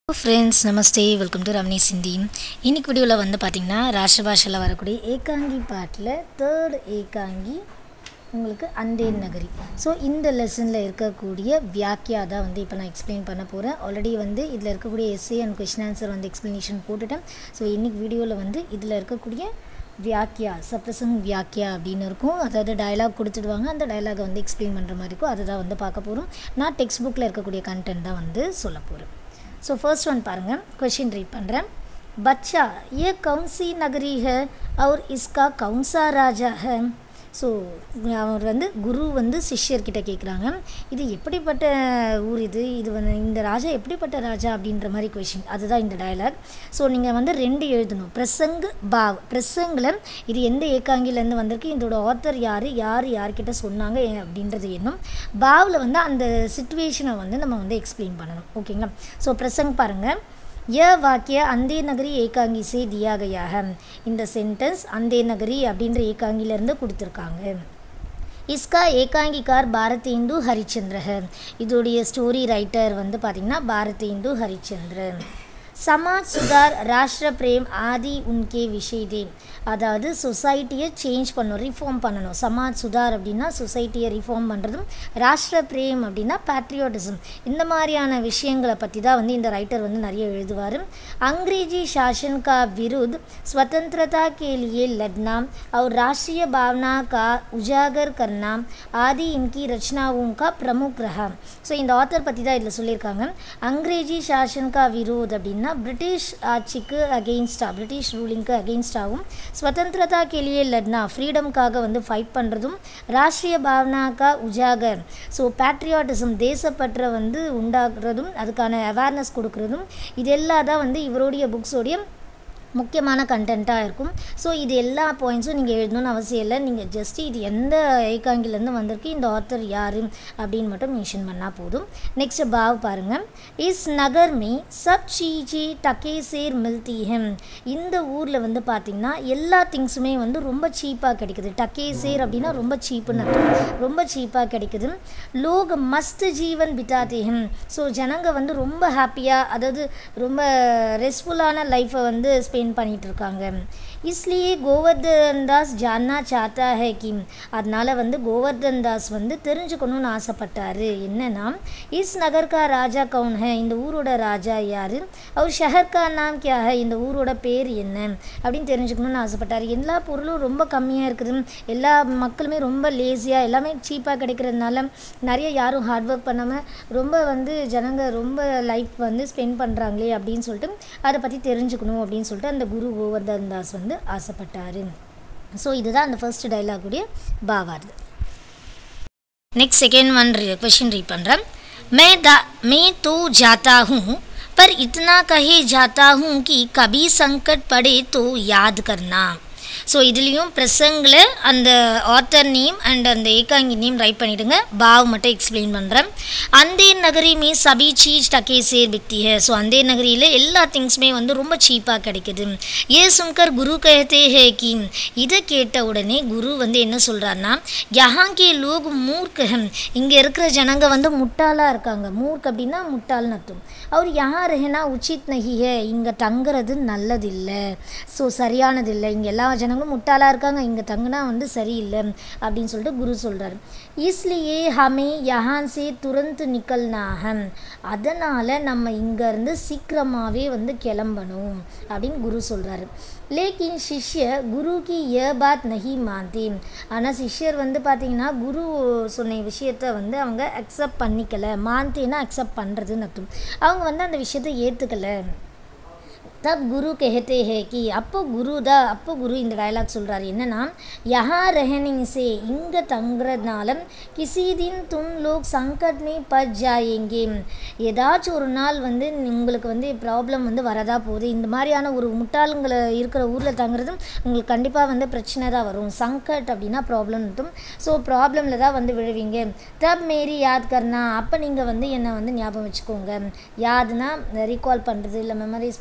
friends namaste welcome to Ramani Sindhi இன்னைக்கு வீடியோவில் வந்து பார்த்திங்கன்னா ராஷ்டிர பாஷையில் வரக்கூடிய ஏகாங்கி பாட்டில் தேர்ட் ஏகாங்கி உங்களுக்கு அந்தேன் நகரி ஸோ இந்த லெசனில் இருக்கக்கூடிய வியாக்கியா தான் வந்து இப்போ நான் எக்ஸ்பிளைன் பண்ண போகிறேன் ஆல்ரெடி வந்து இதில் இருக்கக்கூடிய எஸ்ஏ அண்ட் கொஷின் ஆன்சர் வந்து எக்ஸ்ப்ளனேஷன் போட்டுட்டேன் ஸோ இன்னைக்கு வீடியோவில் வந்து இதில் இருக்கக்கூடிய வியாக்கியா சப்ரசங் வியாக்கியா அப்படின்னு இருக்கும் அதாவது டயலாக் கொடுத்துடுவாங்க அந்த டயலாகை வந்து எக்ஸ்பிளைன் பண்ணுற மாதிரி இருக்கும் அதை தான் வந்து பார்க்க போகிறோம் நான் டெக்ஸ்ட் புக்கில் இருக்கக்கூடிய கண்டென்ட் தான் வந்து சொல்ல போகிறேன் ஸோ ஃபர்ஸ்ட் ஒன் பாருங்கள் கொஷின் ரீட் பண்ணுறேன் बच्चा ये कौन सी नगरी है और इसका कौन सा राजा है ஸோ அவர் வந்து குரு வந்து சிஷ்யர்கிட்ட கேட்குறாங்க இது எப்படிப்பட்ட ஊர் இது இது வந்து இந்த ராஜா எப்படிப்பட்ட ராஜா அப்படின்ற மாதிரி கொஷின் அதுதான் இந்த டயலாக் ஸோ நீங்கள் வந்து ரெண்டு எழுதணும் பிரசங் பாவ் பிரசங்கில் இது எந்த ஏகாங்கிலேருந்து வந்திருக்கு இதோட ஆத்தர் யார் யார் யார்கிட்ட சொன்னாங்க ஏ- அப்படின்றது என்னும் பாவில் வந்து அந்த சுச்சுவேஷனை வந்து நம்ம வந்து எக்ஸ்பிளைன் பண்ணணும் ஓகேங்களா ஸோ பிரசங் பாருங்கள் यह वाक्य अंधे नगरी ஏகாங்கி से दिया गया है இந்த சென்டென்ஸ் அந்தே நகரி அப்படின்ற ஏகாங்கிலேருந்து கொடுத்துருக்காங்க इसका ஏகாங்கிகார் பாரதேந்து ஹரிச்சந்திர है இதோடைய ஸ்டோரி ரைட்டர் வந்து பார்த்திங்கன்னா பாரதேந்து ஹரிச்சந்திரன் சமாஜ் சுதார் ராஷ்டிர பிரேம் ஆதி உன்கே விஷய் தே அதாவது சொசைட்டியை சேஞ்ச் பண்ணணும் ரிஃபார்ம் பண்ணணும் சமாஜ் சுதார் அப்படின்னா சொசைட்டியை ரிஃபார்ம் பண்ணுறதும் ராஷ்டிர பிரேம் அப்படின்னா பேட்ரியாட்டிசம் இந்த மாதிரியான விஷயங்களை பற்றி தான் வந்து இந்த ரைட்டர் வந்து நிறைய எழுதுவார் अंग्रेजी शासन का विरुद्ध स्वतंत्रता के लिए लड़ना और राष्ट्रीय भावना का उजागर करना आदि इनकी रचनाओं का प्रमुख रहा ஸோ இந்த ஆத்தர் பற்றி தான் இதில் சொல்லியிருக்காங்க அங்கிரேஜி சாசன் கா விரோத் அப்படின்னா பிரிட்டிஷ் ஆட்சிக்கு அகெயின்ஸ்டாக பிரிட்டிஷ் ரூலிங்க்கு அகெயின்ஸ்டாகவும் ஸ்வதந்திரதா கேலியே லட்னா ஃப்ரீடம்காக வந்து ஃபைட் பண்ணுறதும் ராஷ்ட்ரிய பாவனாக்கா உஜாகர் ஸோ பேட்ரியாட்டிசம் தேசப்பற்றை வந்து உண்டாக்குறதும் அதுக்கான அவேர்னஸ் கொடுக்குறதும் இது எல்லாம் தான் வந்து இவருடைய புக்ஸோடைய முக்கியமான கண்டென்ட்டாக இருக்கும் ஸோ இது எல்லா பாயிண்ட்ஸும் நீங்கள் எழுதணும்னு அவசியம் இல்லை நீங்கள் ஜஸ்ட் இது எந்த ஏகாங்கிலேருந்து வந்திருக்கு இந்த ஆத்தர் யார் அப்படின்னு மட்டும் மென்ஷன் பண்ணால் போதும் நெக்ஸ்ட் பாவ் பாருங்கள் இஸ் நகர் மே சப் சீஜி டக்கே சேர் மில்தி ஹெம் இந்த ஊரில் வந்து பார்த்திங்கன்னா எல்லா திங்ஸுமே வந்து ரொம்ப சீப்பாக கிடைக்குது டக்கே சேர் அப்படின்னா ரொம்ப சீப்புன்னு அர்த்தம் ரொம்ப சீப்பாக கிடைக்குது லோக் மஸ்த் ஜீவன் பிதாதே ஹெம் ஸோ ஜனங்க வந்து ரொம்ப ஹாப்பியாக அதாவது ரொம்ப ரெஸ்ட்ஃபுல்லான லைஃப்பை வந்து ஸ்பெண்ட் பண்ணிட்டு இருக்காங்க इसलिए கோவர்தன் தாஸ் ஜான்னா சாத்தா ஹே கி அதனால வந்து கோவர்தன் தாஸ் வந்து தெரிஞ்சுக்கணும்னு ஆசைப்பட்டாரு என்னன்னா இஸ் நகர் கா ராஜா கவுன் ஹே இந்த ஊரோட ராஜா யாரு அவர் ஷஹர் கா நாம் கியா ஹே இந்த ஊரோட பேர் என்ன அப்படின்னு தெரிஞ்சுக்கணும்னு ஆசைப்பட்டாரு எல்லா பொருளும் ரொம்ப கம்மியாக இருக்குது எல்லா மக்களுமே ரொம்ப லேசியாக எல்லாமே சீப்பாக கிடைக்கிறதுனால நிறைய யாரும் ஹார்ட் ஒர்க் பண்ணாமல் ரொம்ப வந்து ஜனங்க ரொம்ப லைஃப் வந்து ஸ்பெண்ட் பண்ணுறாங்களே அப்படின்னு சொல்லிட்டு அதை பற்றி தெரிஞ்சுக்கணும் அப்படின்னு சொல்லிட்டு அந்த குரு கோவர்தன் தாஸ் வந்து ஆசைப்பட்டாரு ஸோ இதுதான் அந்த ஃபர்ஸ்ட் டைலாகுடைய பாவார்து next second one question read पढ़ रहा मैं दा मैं तो जाता हूँ पर इतना कहे जाता हूँ कि कभी संकट पड़े तो याद करना ஸோ இதுலேயும் பிரசங்கில் அந்த ஆத்தர் நேம் அண்ட் அந்த ஏகாங்கி நேம் ரைட் பண்ணிவிடுங்க பாவ் மட்டும் எக்ஸ்பிளைன் பண்ணுறேன் அந்தே நகரி மே சபி சீஸ் டக்கே சேர் பிக்தி ஹே ஸோ அந்தே நகரியில் எல்லா திங்ஸுமே வந்து ரொம்ப சீப்பாக கிடைக்குது ஏ சுங்கர் குரு கஹத்தே ஹே கி இதை கேட்ட உடனே குரு வந்து என்ன சொல்கிறாருன்னா யஹாங் கே லோக் மூர்க் ஹம் இங்கே இருக்கிற ஜனங்க வந்து முட்டாளாக இருக்காங்க மூர்க் அப்படின்னா முட்டாள்னு அர்த்தம் அவர் யார் ரஹனா உச்சித் நஹி ஹே இங்கே தங்குறது நல்லதில்லை ஸோ சரியானதில்லை இங்கே எல்லா ஜனங்களும் முட்டாளாக இருக்காங்க இங்கே தங்குனா வந்து சரியில்லை அப்படின்னு சொல்லிட்டு குரு சொல்கிறார் இஸ்லியே ஹமே யஹான் சே துரந்து நிக்கல்னாஹம் அதனால் நம்ம இங்கேருந்து சீக்கிரமாகவே வந்து கிளம்பணும் அப்படின்னு குரு சொல்கிறாரு லேக்கின் சிஷ்ய குரு கி ஏ பாத் நஹி மாந்தே ஆனால் சிஷ்யர் வந்து பார்த்தீங்கன்னா குரு சொன்ன விஷயத்த வந்து அவங்க அக்செப்ட் பண்ணிக்கல மாந்தேன்னா அக்செப்ட் பண்ணுறதுன்னு அர்த்தம் அவங்க வந்து அந்த விஷயத்தை ஏற்றுக்கலை तब गुरु कहते हैं कि அப்போ குரு தான் அப்போ குரு இந்த டயலாக் சொல்கிறாரு என்னன்னா யஹா रहने से இங்கே தங்குறதுனால கிசி தின் தும் லோக் சங்கட் மே பச் ஜாயேங்கே ஏதாச்சும் ஒரு நாள் வந்து உங்களுக்கு வந்து ப்ராப்ளம் வந்து வரதா போகுது இந்த மாதிரியான ஒரு முட்டாளுங்களை இருக்கிற ஊரில் தங்குறதும் உங்களுக்கு கண்டிப்பாக வந்து பிரச்சனை தான் வரும் சங்கட் அப்படின்னா ப்ராப்ளம் இருக்கும் ஸோ ப்ராப்ளமில் தான் வந்து விழுவீங்க தப் மேரி யாத் கர்னா அப்போ நீங்கள் வந்து என்னை வந்து ஞாபகம் வச்சுக்கோங்க யாதுனா ரீகால் பண்ணுறது இல்லை மெமரைஸ் பண்ணுறது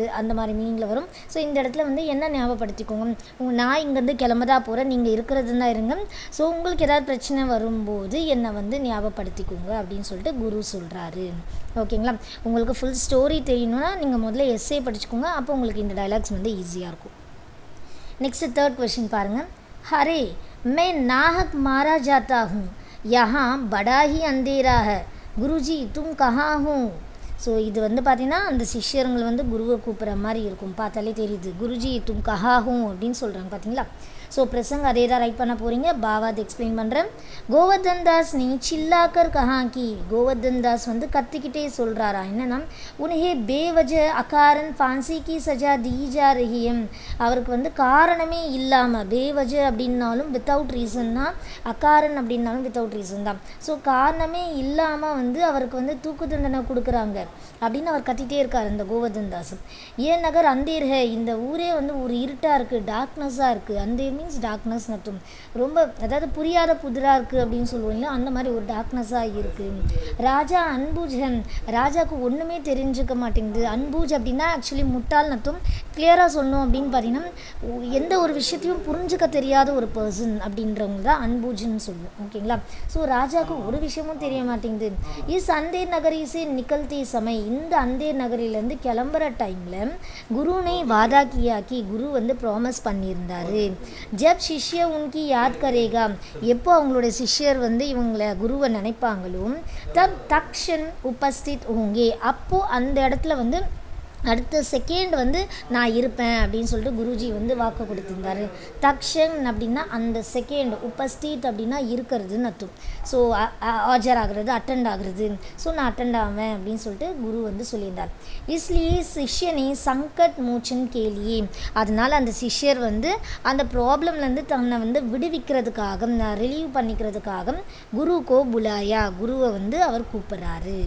அந்த மாதிரி மீனிங்கில் வரும் ஸோ இந்த இடத்துல வந்து என்ன ஞாபகப்படுத்திக்கோங்க உங்க நான் இங்கேருந்து கிளம்பதா போகிறேன் நீங்கள் இருக்கிறது தான் இருங்க ஸோ உங்களுக்கு ஏதாவது பிரச்சனை வரும்போது என்னை வந்து ஞாபகப்படுத்திக்கோங்க அப்படின்னு சொல்லிட்டு குரு சொல்கிறாரு ஓகேங்களா உங்களுக்கு ஃபுல் ஸ்டோரி தெரியணும்னா நீங்கள் முதல்ல எஸ்ஏ படிச்சுக்கோங்க அப்போ உங்களுக்கு இந்த டைலாக்ஸ் வந்து ஈஸியாக இருக்கும் नेक्स्ट थर्ड क्वेश्चन पाருங்க हरे मैं नाहक मारा जाता हूँ यहाँ बड़ा ही अंधेरा है गुरुजी तुम कहाँ हो ஸோ இது வந்து பார்த்தீங்கன்னா அந்த சிஷ்யர்கள் வந்து குருவை கூப்பிட்ற மாதிரி இருக்கும் பார்த்தாலே தெரியுது குருஜி தும் கஹாஹும் அப்படின்னு சொல்கிறாங்க பார்த்தீங்களா ஸோ பிரசங்க அதே தான் ரைட் பண்ண போகிறீங்க பாவாத் எக்ஸ்பிளைன் பண்ணுறேன் கோவர்தன் தாஸ் நீ சில்லாக்கர் கஹாங்கி கோவர்தன் தாஸ் வந்து கத்திக்கிட்டே சொல்கிறாரா என்னன்னா உனஹே பேவஜ அகாரன் ஃபான்சி கி சஜா தி ஜா ரஹியம் அவருக்கு வந்து காரணமே இல்லாமல் பேவஜ அப்படின்னாலும் வித்தவுட் ரீசன் தான் அகாரன் அப்படின்னாலும் வித்தவுட் ரீசன் தான் ஸோ காரணமே இல்லாமல் வந்து அவருக்கு வந்து தூக்கு தண்டனை கொடுக்குறாங்க அப்படின்னு அவர் கத்திட்டே இருக்கார் இந்த கோவர்தன் தாஸ் ஏன் நகர் அந்தேர் ஹே இந்த ஊரே வந்து ஒரு இருட்டாக இருக்குது டார்க்னஸாக இருக்குது அந்தேர் மீன்ஸ் டார்க்னஸ் நட்டும் ரொம்ப அதாவது புரியாத புதிராக இருக்குது அப்படின்னு சொல்லுவோம்ல அந்த மாதிரி ஒரு டார்க்னஸாக இருக்குது ராஜா அன்பூஜன் ராஜாவுக்கு ஒன்றுமே தெரிஞ்சுக்க மாட்டேங்குது அன்பூஜ் அப்படின்னா ஆக்சுவலி முட்டாள் நட்டும் கிளியராக சொல்லணும் அப்படின்னு பார்த்தீங்கன்னா ஒ- எந்த ஒரு விஷயத்தையும் புரிஞ்சுக்க தெரியாத ஒரு பர்சன் அப்படின்றவங்க தான் அன்பூஜ்னு சொல்லுவோம் ஓகேங்களா ஸோ ராஜாவுக்கு ஒரு விஷயமும் தெரிய மாட்டேங்குது இஸ் அந்தேர் நகரி से निकलते समय இந்த அந்தேர் நகரிலேருந்து கிளம்புற டைமில் குருனை வாதா கியா கி குரு வந்து ப்ராமிஸ் பண்ணியிருந்தாரு ஜப் சிஷ்ய உன்கி யாத் கரேகா எப்போ அவங்களோட சிஷ்யர் வந்து இவங்கள குருவை நினைப்பாங்களோ தப் தக்ஷன் உபஸ்தித் ஹோங்கே அப்போது அந்த இடத்துல வந்து அடுத்த செகண்ட் வந்து நான் இருப்பேன் அப்படின்னு சொல்லிட்டு குருஜி வந்து வாக்கு கொடுத்திருந்தாரு தக்ஷன் அப்படின்னா அந்த செகண்ட் உபஸ்தீத் அப்படின்னா இருக்கிறதுன்னு அர்த்தம் ஸோ ஆஜர் ஆகிறது அட்டெண்ட் ஆகுறது ஸோ நான் அட்டெண்ட் ஆவேன் அப்படின்னு சொல்லிட்டு குரு வந்து சொல்லியிருந்தார் இஸ்லியே சிஷ்யனை சங்கட் மூச்சன் கேலியே அதனால அந்த சிஷ்யர் வந்து அந்த ப்ராப்ளம்லேருந்து தன்னை வந்து விடுவிக்கிறதுக்காக ரிலீவ் பண்ணிக்கிறதுக்காக குருக்கோ புலாயா குருவை வந்து அவர் கூப்பிட்றாரு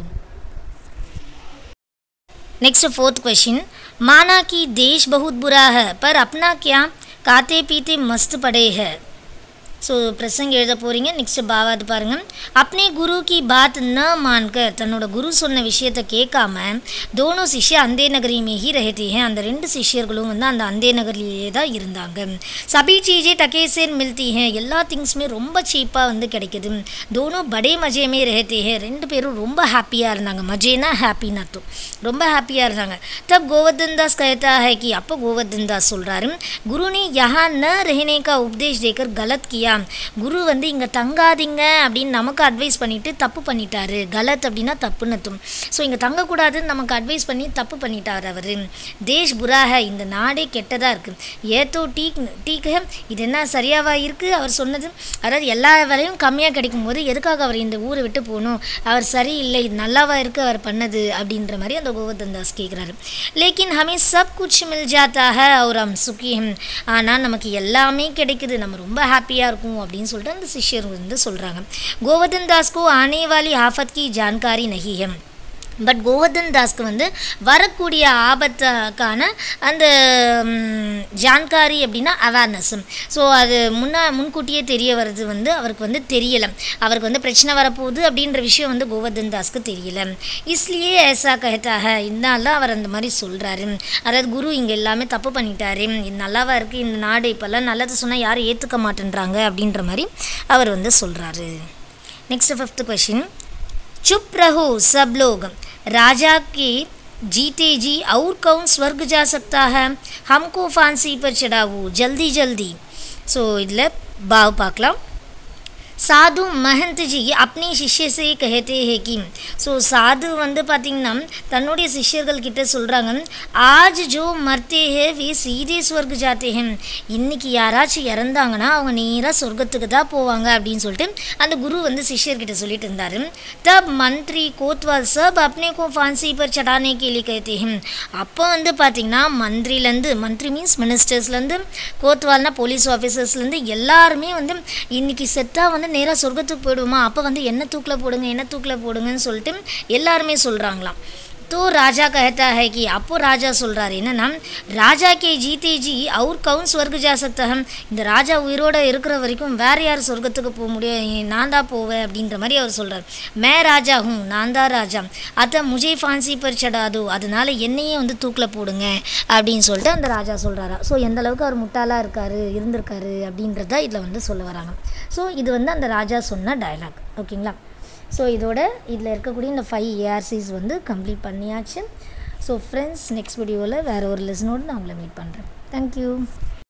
नेक्स्ट फोर्थ क्वेश्चन माना कि देश बहुत बुरा है पर अपना क्या खाते पीते मस्त पड़े है ஸோ பிரசங்க எழுத போகிறீங்க நெக்ஸ்ட் பாவாது பாருங்கள் अपने குரு की बात न मानकर தன்னோட குரு சொன்ன விஷயத்தை கேட்காம தோனோ சிஷ்ய அந்தே நகரி में ही रहते हैं அந்த ரெண்டு சிஷ்யர்களும் வந்து அந்த அந்தே நகரிலேயே தான் இருந்தாங்க சபி சீஜே டகேசேர் மில்தி हैं எல்லா திங்ஸுமே ரொம்ப சீப்பாக வந்து கிடைக்குது தோனோ படே மஜேமே रहते हैं ரெண்டு பேரும் ரொம்ப ஹாப்பியாக இருந்தாங்க மஜேனா ஹாப்பின்னு அர்த்தம் ரொம்ப ஹாப்பியாக இருந்தாங்க தப் கோவர்தன் தாஸ் कहता है कि அப்போ கோவர்தன் தாஸ் சொல்கிறாரு குரு ने यहाँ न रहने का उपदेश देकर गलत किया குரு வந்து இங்கே தங்காதீங்க அப்படின்னு நமக்கு அட்வைஸ் பண்ணிட்டு தப்பு பண்ணிட்டாரு கலத் அப்படின்னா தப்புன்னு அர்த்தம் ஸோ இங்கே தங்கக்கூடாதுன்னு நமக்கு அட்வைஸ் பண்ணி தப்பு பண்ணிட்டார் அவர் தேஷ் புராக இந்த நாடே கெட்டதாக இருக்குது ஏத்தோ டீக் டீக் ஹே இது என்ன சரியாவா இருக்குது அவர் சொன்னது அதாவது எல்லா வேலையும் கம்மியாக கிடைக்கும் போது எதுக்காக அவர் இந்த ஊரை விட்டு போகணும் அவர் சரியில்லை இது நல்லாவா இருக்குது அவர் பண்ணது அப்படின்ற மாதிரி அந்த கோவர்தன் தாஸ் கேட்குறாரு லேக்கின் ஹமே சப் குச் மில் ஜாத்தா ஹை और हम சுக்கி ஹம் ஆனால் நமக்கு எல்லாமே கிடைக்குது நம்ம ரொம்ப ஹாப்பியாக இருக்கும் அப்படின்னு சொல்லிட்டு அந்த சிஷ்யர் வந்து சொல்கிறாங்க கோவர்தன் தாஸ்க்கு ஆனே வாலி ஆஃபத் கி ஜான்காரி நஹி ஹம் பட் கோவர்தன் தாஸ்க்கு வந்து வரக்கூடிய ஆபத்துக்கான அந்த ம், ஜான்காரி அப்படின்னா அவேர்னஸும் ஸோ அது முன்னா முன்கூட்டியே தெரிய வர்றது வந்து அவருக்கு வந்து தெரியலை அவருக்கு வந்து பிரச்சனை வரப்போகுது அப்படின்ற விஷயம் வந்து கோவர்தன் தாஸ்க்கு தெரியல இஸ்லியே ஏசா கஹத்தாக இதனால தான் அவர் அந்த மாதிரி சொல்கிறாரு அதாவது குரு இங்கே எல்லாமே தப்பு பண்ணிட்டாரு இது நல்லாவா இருக்குது இந்த நாடு இப்போல்லாம் நல்லது சொன்னால் யாரும் ஏற்றுக்க மாட்டேன்றாங்க அப்படின்ற மாதிரி அவர் வந்து சொல்கிறாரு नेक्स्ट फिफ्थ क्वेश्चन चुप रहो सब लोग राजा के जीते जी और कौन स्वर्ग जा सकता है हमको फांसी पर चढ़ाओ जल्दी जल्दी ஸோ இதில் பாவ் பார்க்கலாம் சாது மஹந்த் ஜி अपने शिष्य से कहते हैं कि ஸோ சாது வந்து பார்த்திங்கன்னா தன்னுடைய சிஷ்யர்கள் கிட்ட சொல்கிறாங்க ஆஜ் ஜோ மர்த்தே ஹே வே சீதே ஸ்வர்க் ஜாத்தே ஹே இன்னைக்கு யாராச்சும் இறந்தாங்கன்னா அவங்க நேராக சொர்க்கத்துக்கு தான் போவாங்க அப்படின்னு சொல்லிட்டு அந்த குரு வந்து சிஷ்யர்கிட்ட சொல்லிட்டு இருந்தார் தப் மந்திரி கோத்வால் சப் அப்னே கோ ஃபான்சி பர் சடானே கேலி कहते हैं அப்போ வந்து பார்த்திங்கன்னா மந்திரிலேருந்து மந்திரி மீன்ஸ் மினிஸ்டர்ஸ்லேருந்து கோத்வால்னா போலீஸ் ஆஃபீஸர்ஸ்லேருந்து எல்லாருமே வந்து இன்னைக்கு செத்தா வந்து நேராக சொர்க்கத்துக்கு போயிடுவோமா அப்போ வந்து என்ன தூக்கில் போடுங்க என்ன தூக்கில் போடுங்கன்னு சொல்லிட்டு எல்லாருமே சொல்கிறாங்களாம் तो राजा कहता है कि அப்போ ராஜா சொல்கிறாரு என்னன்னா ராஜா கே ஜீதே ஜி அவர் கவுன் ஸ்வர்க ஜா சக்தா ஹம் இந்த ராஜா உயிரோட இருக்கிற வரைக்கும் வேற யார் சொர்க்கத்துக்கு போக முடியும் நான் தான் போவேன் அப்படின்ற மாதிரி அவர் சொல்கிறார் மே ராஜா ஹூ நான் தான் ராஜா அத்தை முஜே ஃபான்சி பர் சடாது அதனால என்னையே வந்து தூக்கில் போடுங்க அப்படின்னு சொல்லிட்டு அந்த ராஜா சொல்கிறாரா ஸோ எந்த அளவுக்கு அவர் முட்டாளாக இருக்காரு இருந்திருக்காரு அப்படின்றத இதில் வந்து சொல்ல வராங்க ஸோ இது வந்து அந்த ராஜா சொன்ன டயலாக் ஓகேங்களா ஸோ இதோட இதில் இருக்கக்கூடிய இந்த ஃபைவ் ஏஆர்சிஸ் வந்து கம்ப்ளீட் பண்ணியாச்சு ஸோ ஃப்ரெண்ட்ஸ் நெக்ஸ்ட் வீடியோவில் வேறு ஒரு லெசனோடு நான் உங்களை மீட் பண்ணுறேன் தேங்க்யூ